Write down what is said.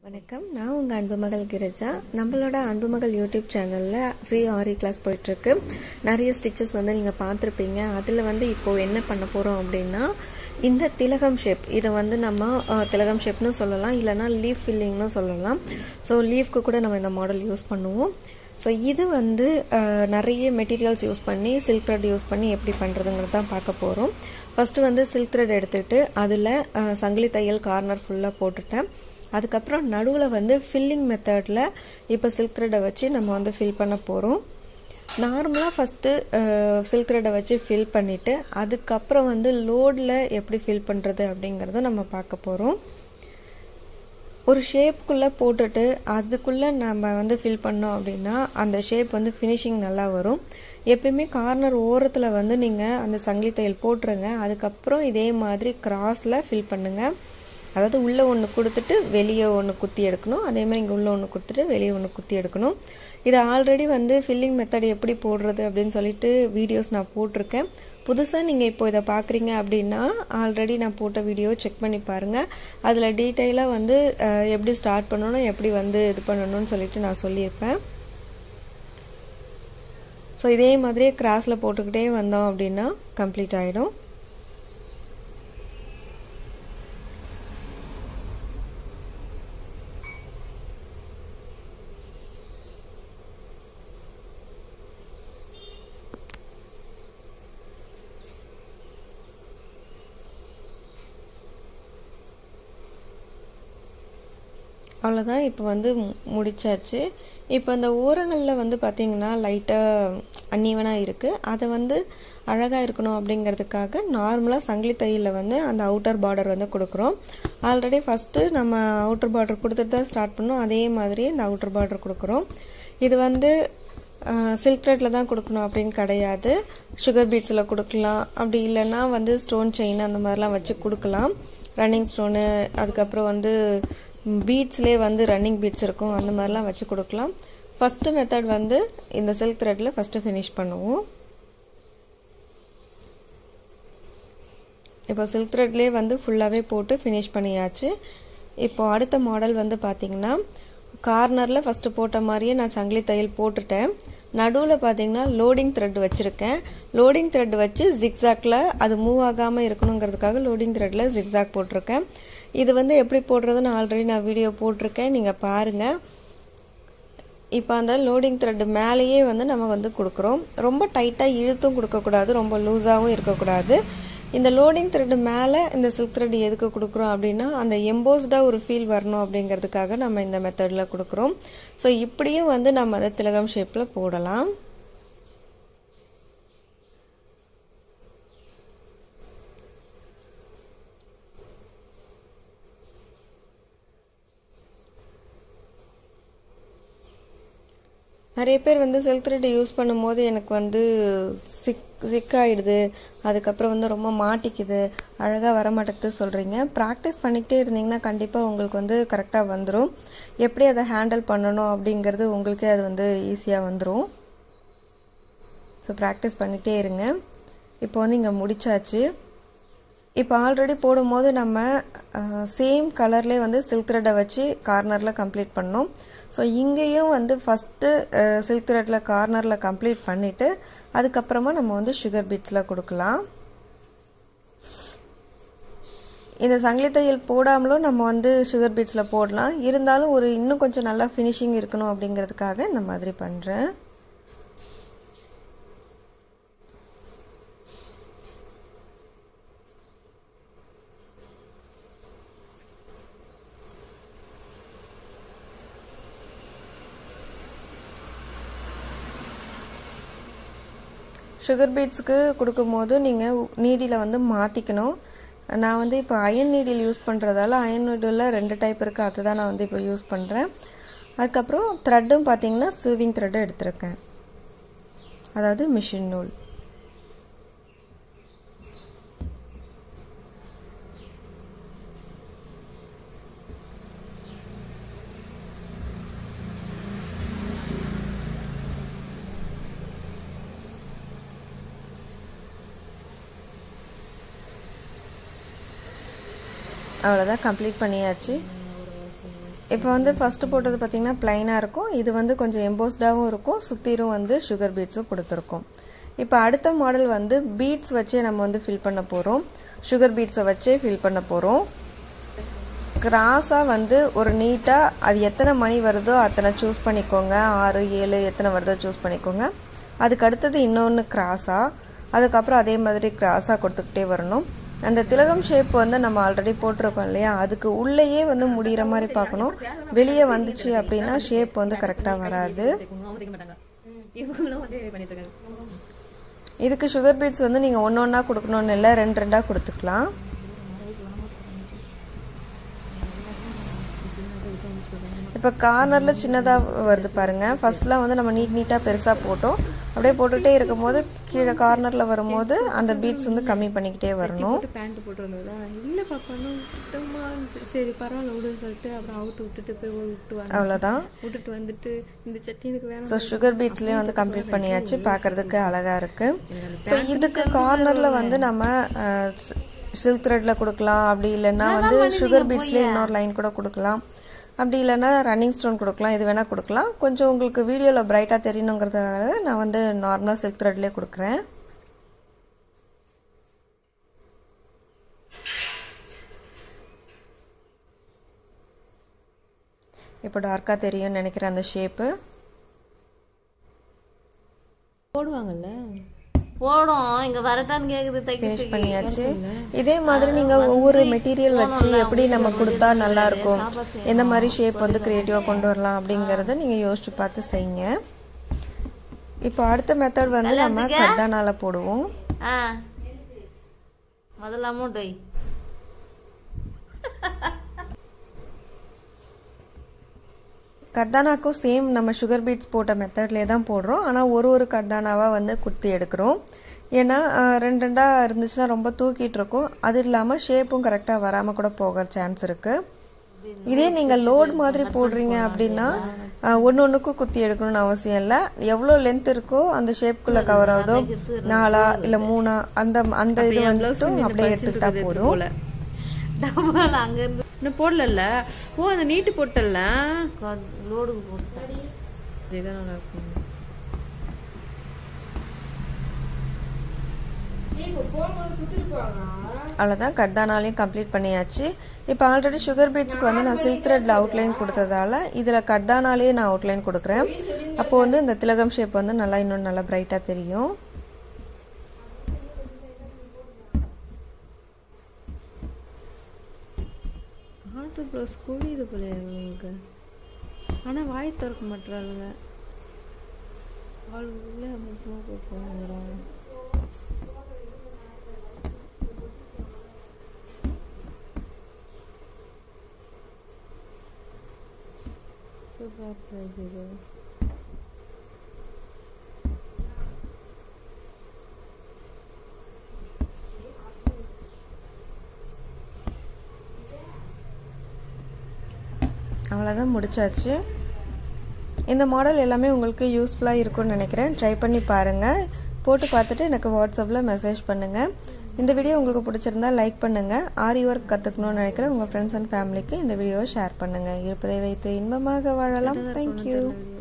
வணக்கம் நான் உங்கள் அன்பு மகள் கிரிஜா நம்மளோட அன்பு மகள் யூடியூப் சேனலில் ஃப்ரீ ஆரி கிளாஸ் போயிட்டுருக்கு நிறைய ஸ்டிச்சஸ் வந்து நீங்கள் பார்த்துருப்பீங்க அதில் வந்து இப்போது என்ன பண்ண போகிறோம் அப்படின்னா இந்த திலகம் ஷேப் இதை வந்து நம்ம அஹ், திலகம் ஷேப்னு சொல்லலாம் இல்லைனா லீஃப் ஃபில்லிங்னு சொல்லலாம் ஸோ லீஃப்க்கு கூட நம்ம இந்த மாடல் யூஸ் பண்ணுவோம் ஸோ இது வந்து அஹ், நிறைய மெட்டீரியல்ஸ் யூஸ் பண்ணி சில்க் த்ரெட் யூஸ் பண்ணி எப்படி பண்ணுறதுங்கிறது தான் பார்க்க போகிறோம் ஃபஸ்ட்டு வந்து சில்க் த்ரெட் எடுத்துகிட்டு அதில் சங்கிலி தையல் கார்னர் ஃபுல்லாக போட்டுட்டேன் அதுக்கப்புறம் நடுவில் வந்து ஃபில்லிங் மெத்தடில் இப்போ சில்க் த்ரெட்டை வச்சு நம்ம வந்து ஃபில் பண்ண போகிறோம் நார்மலாக ஃபஸ்ட்டு சில்க் த்ரெட்டை வச்சு ஃபில் பண்ணிவிட்டு அதுக்கப்புறம் வந்து லோடில் எப்படி ஃபில் பண்ணுறது அப்படிங்கிறத நம்ம பார்க்க போகிறோம் ஒரு ஷேப்புக்குள்ளே போட்டுட்டு அதுக்குள்ளே நம்ம வந்து ஃபில் பண்ணோம் அப்படின்னா அந்த ஷேப் வந்து ஃபினிஷிங் நல்லா வரும் எப்பயுமே கார்னர் ஓரத்தில் வந்து நீங்கள் அந்த சங்கிலி தையல் போட்டுருங்க அதுக்கப்புறம் இதே மாதிரி கிராஸில் ஃபில் பண்ணுங்கள் அதாவது உள்ளே ஒன்று கொடுத்துட்டு வெளியே ஒன்று குத்தி எடுக்கணும் அதே மாதிரி இங்கே உள்ளே ஒன்று கொடுத்துட்டு வெளியே ஒன்று குத்தி எடுக்கணும் இது ஆல்ரெடி வந்து ஃபில்லிங் மெத்தட் எப்படி போடுறது அப்படின்னு சொல்லிட்டு வீடியோஸ் நான் போட்டிருக்கேன் புதுசாக நீங்கள் இப்போ இதை பார்க்குறீங்க அப்படின்னா ஆல்ரெடி நான் போட்ட வீடியோ செக் பண்ணி பாருங்கள் அதில் டீட்டெயிலாக வந்து அஹ், எப்படி ஸ்டார்ட் பண்ணணும் எப்படி வந்து இது பண்ணணும்னு சொல்லிட்டு நான் சொல்லியிருப்பேன் ஸோ இதே மாதிரியே கிராஸில் போட்டுக்கிட்டே வந்தோம் அப்படின்னா கம்ப்ளீட் ஆகிடும் அவ்வளோதான் இப்போ வந்து மு- முடிச்சாச்சு இப்போ இந்த ஓரங்களில் வந்து பார்த்தீங்கன்னா லைட்டாக அன்னீவனாக இருக்குது அதை வந்து அழகாக இருக்கணும் அப்படிங்கிறதுக்காக நார்மலாக சங்கிலி தையலில் வந்து அந்த அவுட்டர் பார்டர் வந்து கொடுக்குறோம் ஆல்ரெடி ஃபஸ்ட்டு நம்ம அவுட்டர் பார்டர் கொடுத்துட்டு தான் ஸ்டார்ட் பண்ணோம் அதே மாதிரி இந்த அவுட்டர் பார்டர் கொடுக்குறோம் இது வந்து சில்க் த்ரெட்டில் தான் கொடுக்கணும் அப்படின்னு கிடையாது சுகர் பீட்ஸில் கொடுக்கலாம் அப்படி இல்லைன்னா வந்து ஸ்டோன் செயின் அந்த மாதிரிலாம் வச்சு கொடுக்கலாம் ரன்னிங் ஸ்டோனு அதுக்கப்புறம் வந்து பீட்ஸ்லேயே வந்து ரன்னிங் பீட்ஸ் இருக்கும் அந்த மாதிரிலாம் வச்சு கொடுக்கலாம் ஃபஸ்ட்டு மெத்தட் வந்து இந்த சில்க் த்ரெட்டில் ஃபஸ்ட்டு ஃபினிஷ் பண்ணுவோம் இப்போ சில்க் த்ரெட்லேயே வந்து ஃபுல்லாகவே போட்டு ஃபினிஷ் பண்ணியாச்சு இப்போ அடுத்த மாடல் வந்து பார்த்தீங்கன்னா கார்னரில் ஃபஸ்ட்டு போட்ட மாதிரியே நான் சங்கிலி தையல் போட்டுட்டேன் நடுவில் பார்த்தீங்கன்னா லோடிங் த்ரெட் வச்சுருக்கேன் லோடிங் த்ரெட் வச்சு ஜிக்ஸாக்ல அது மூவ் ஆகாமல் இருக்கணுங்கிறதுக்காக லோடிங் த்ரெட்டில் ஜிக்ஸாக் போட்டிருக்கேன் இது வந்து எப்படி போடுறதுன்னு ஆல்ரெடி நான் வீடியோ போட்டிருக்கேன் நீங்கள் பாருங்கள் இப்போ அந்த லோடிங் த்ரெட் மேலேயே வந்து நம்ம வந்து கொடுக்குறோம் ரொம்ப டைட்டாக இழுத்தும் கொடுக்கக்கூடாது ரொம்ப லூஸாகவும் இருக்கக்கூடாது இந்த லோடிங் த்ரெட் மேலே இந்த சில்க் த்ரெட் எதுக்கு கொடுக்குறோம் அப்படின்னா அந்த எம்போஸ்டாக ஒரு ஃபீல் வரணும் அப்படிங்கிறதுக்காக நம்ம இந்த மெத்தடில் கொடுக்குறோம் ஸோ இப்படியும் வந்து நம்ம அதை திலகம் ஷேப்பில் போடலாம் நிறைய பேர் வந்து சில்க் த்ரெட் யூஸ் பண்ணும்போது எனக்கு வந்து சிக் சிக்காயிடுது அதுக்கப்புறம் வந்து ரொம்ப மாட்டிக்குது அழகாக வர மாட்டேங்குது சொல்கிறீங்க ப்ராக்டிஸ் பண்ணிக்கிட்டே இருந்தீங்கன்னா கண்டிப்பாக உங்களுக்கு வந்து கரெக்டாக வந்துடும் எப்படி அதை ஹேண்டில் பண்ணணும் அப்படிங்கிறது உங்களுக்கே அது வந்து ஈஸியாக வந்துடும் ஸோ ப்ராக்டிஸ் பண்ணிகிட்டே இருங்க இப்போ வந்து இங்கே முடிச்சாச்சு இப்போ ஆல்ரெடி போடும்போது நம்ம சேம் கலர்லேயே வந்து சில்க் த்ரெட்டை வச்சு கார்னரில் கம்ப்ளீட் பண்ணோம் ஸோ இங்கேயும் வந்து ஃபஸ்ட்டு சில்க் த்ரெட்டில் கார்னரில் கம்ப்ளீட் பண்ணிவிட்டு அதுக்கப்புறமா நம்ம வந்து சுகர் பீட்ஸில் கொடுக்கலாம் இந்த சங்கிலி தையல் போடாமலும் நம்ம வந்து சுகர் பீட்ஸில் போடலாம் இருந்தாலும் ஒரு இன்னும் கொஞ்சம் நல்லா ஃபினிஷிங் இருக்கணும் அப்படிங்கிறதுக்காக இந்த மாதிரி பண்ணுறேன் சுகர் பீட்ஸ்க்கு கொடுக்கும்போது நீங்கள் நீடியில் வந்து மாற்றிக்கணும் நான் வந்து இப்போ அயன் நீடில் யூஸ் பண்ணுறதால அயன் நீடில் ரெண்டு டைப் இருக்குது அதுதான் நான் வந்து இப்போ யூஸ் பண்ணுறேன் அதுக்கப்புறம் த்ரெட்டும் பார்த்தீங்கன்னா சீவிங் த்ரெட்டை எடுத்திருக்கேன் அதாவது மிஷின் நூல் அவ்வளோதான் கம்ப்ளீட் பண்ணியாச்சு இப்போ வந்து ஃபஸ்ட்டு போட்டது பார்த்திங்கன்னா ப்ளைனாக இருக்கும் இது வந்து கொஞ்சம் எம்போஸ்டாகவும் இருக்கும் சுற்றிலும் வந்து சுகர் பீட்ஸும் கொடுத்துருக்கோம் இப்போ அடுத்த மாடல் வந்து பீட்ஸ் வச்சே நம்ம வந்து ஃபில் பண்ண போகிறோம் சுகர் பீட்ஸை வச்சே ஃபில் பண்ண போகிறோம் கிராஸாக வந்து ஒரு நீட்டாக அது எத்தனை மணி வருதோ அத்தனை சூஸ் பண்ணிக்கோங்க ஆறு ஏழு எத்தனை வருதோ சூஸ் பண்ணிக்கோங்க அதுக்கு அடுத்தது இன்னொன்று கிராஸாக அதுக்கப்புறம் அதே மாதிரி கிராஸாக கொடுத்துக்கிட்டே வரணும் அந்த திலகம் ஷேப் வந்து நம்ம ஆல்ரெடி போட்டிருக்கோம் இல்லையா அதுக்கு உள்ளேயே வந்து முடிகிற மாதிரி பார்க்கணும் வெளியே வந்துச்சு அப்படின்னா ஷேப் வந்து கரெக்டாக வராது இதுக்கு சுகர் பீட்ஸ் வந்து நீங்கள் ஒன்று ஒன்றா கொடுக்கணும்னு இல்லை ரெண்டு ரெண்டாக கொடுத்துக்கலாம் இப்போ கார்னரில் சின்னதாக வருது பாருங்கள் ஃபஸ்ட்லாம் வந்து நம்ம நீட் நீட்டாக பெருசாக போட்டோம் அப்படியே போட்டுகிட்டே இருக்கும்போது கீழே கார்னரில் வரும்போது அந்த பீட்ஸ் வந்து கம்மி பண்ணிக்கிட்டே வரணும் பேண்ட் போட்டு வந்ததா இல்லை பாப்பான்னு விட்டோமா சரி பரவாயில்ல விடுன்னு சொல்லிட்டு அப்புறம் அவுத்து விட்டுட்டு போய் விட்டு வந்து அவ்வளோதான் விட்டுட்டு வந்துட்டு இந்த சட்னி எனக்கு வேணும் ஸோ சுகர் பீட்ஸ்லேயும் வந்து கம்ப்ளீட் பண்ணியாச்சு பார்க்குறதுக்கு அழகாக இருக்குது ஸோ இதுக்கு கார்னரில் வந்து நம்ம சில்க் த்ரெட்டில் கொடுக்கலாம் அப்படி இல்லைன்னா வந்து சுகர் பீட்ஸ்லேயே இன்னொரு லைன் கூட கொடுக்கலாம் அப்படி இல்லைன்னா ரன்னிங் ஸ்டோன் கொடுக்கலாம் இது வேணால் கொடுக்கலாம் கொஞ்சம் உங்களுக்கு வீடியோவில் பிரைட்டாக தெரியணுங்கிறதுக்காக நான் வந்து நார்மலாக சில்க் த்ரெட்லேயே கொடுக்குறேன் இப்போ டார்க்காக தெரியும்னு நினைக்கிறேன் அந்த ஷேப்பு போடுவாங்கல்ல போடும் இங்க வரட்டான்னு கேக்குது ஃபினிஷ் தைக்கிறதுக்கு பண்ணியாச்சு இதே மாதிரி நீங்கள் ஒவ்வொரு மெட்டீரியல் வச்சு எப்படி நம்ம கொடுத்தா நல்லா இருக்கும் எந்த மாதிரி ஷேப் வந்து க்ரியேட்டிவாக கொண்டு வரலாம் அப்படிங்கிறத நீங்கள் யோசிச்சு பார்த்து செய்யுங்க இப்போ அடுத்த மெத்தட் வந்து நம்ம கர்தானால போடுவோம் ஆ முதல்ல அமௌண்ட் வை கர்தானாக்கும் சேம் நம்ம சுகர் பீட்ஸ் போட்ட மெத்தட்லேயே தான் போடுறோம் ஆனால் ஒரு ஒரு கர்தானாவாக வந்து குத்தி எடுக்கிறோம் ஏன்னா ஆஹ், ரெண்டு ரெண்டாக இருந்துச்சுன்னா ரொம்ப தூக்கிட்டு இருக்கும் அது இல்லாமல் ஷேப்பும் கரெக்டாக வராமல் கூட போக சான்ஸ் இருக்குது இதே நீங்கள் லோட் மாதிரி போடுறீங்க அப்படின்னா ஒன்று ஒன்றுக்கும் குத்தி எடுக்கணும்னு அவசியம் இல்லை எவ்வளோ லென்த் இருக்கோ அந்த ஷேப்புக்குள்ளே கவர் ஆகுதோ நாலா இல்லை மூணா அந்த அந்த இது வந்துட்டும் அப்படியே எடுத்துக்கிட்டா போதும் போல டப்பால அங்க இருந்து இன்னும் போடல ஓ அந்த நீட்டு போட்டல லோடுக்கு போட்டேன் இதுதான் நல்லா இருக்கும் அவ்வளோதான் கர்தானாலையும் கம்ப்ளீட் பண்ணியாச்சு இப்போ ஆல்ரெடி சுகர் பீட்ஸ்க்கு வந்து நான் சில்க் த்ரெட்டில் அவுட்லைன் கொடுத்ததால இதில் கர்தானாலேயே நான் அவுட்லைன் கொடுக்குறேன் அப்போ வந்து இந்த திலகம் ஷேப் வந்து நல்லா இன்னும் நல்லா பிரைட்டாக தெரியும் ஆட்டு ப்ளவுஸ் குவியுது போல உங்களுக்கு ஆனால் வாய் திறக்க மாட்டுறாளுங்க அவள் உள்ளே மட்டும் போகிறான் சூப்பர் ப்ரைஸ் இது அவ்வளோதான் முடிச்சாச்சு இந்த மாடல் எல்லாமே உங்களுக்கு யூஸ்ஃபுல்லாக இருக்கும்னு நினைக்கிறேன் ட்ரை பண்ணி பாருங்கள் போட்டு பார்த்துட்டு எனக்கு வாட்ஸ்அப்பில் மெசேஜ் பண்ணுங்கள் இந்த வீடியோ உங்களுக்கு பிடிச்சிருந்தா லைக் பண்ணுங்கள் ஆரி ஒர்க் கற்றுக்கணும்னு நினைக்கிற உங்கள் ஃப்ரெண்ட்ஸ் அண்ட் ஃபேமிலிக்கு இந்த வீடியோவை ஷேர் பண்ணுங்கள் இருப்பதை வைத்து இன்பமாக வாழலாம் தேங்க்யூ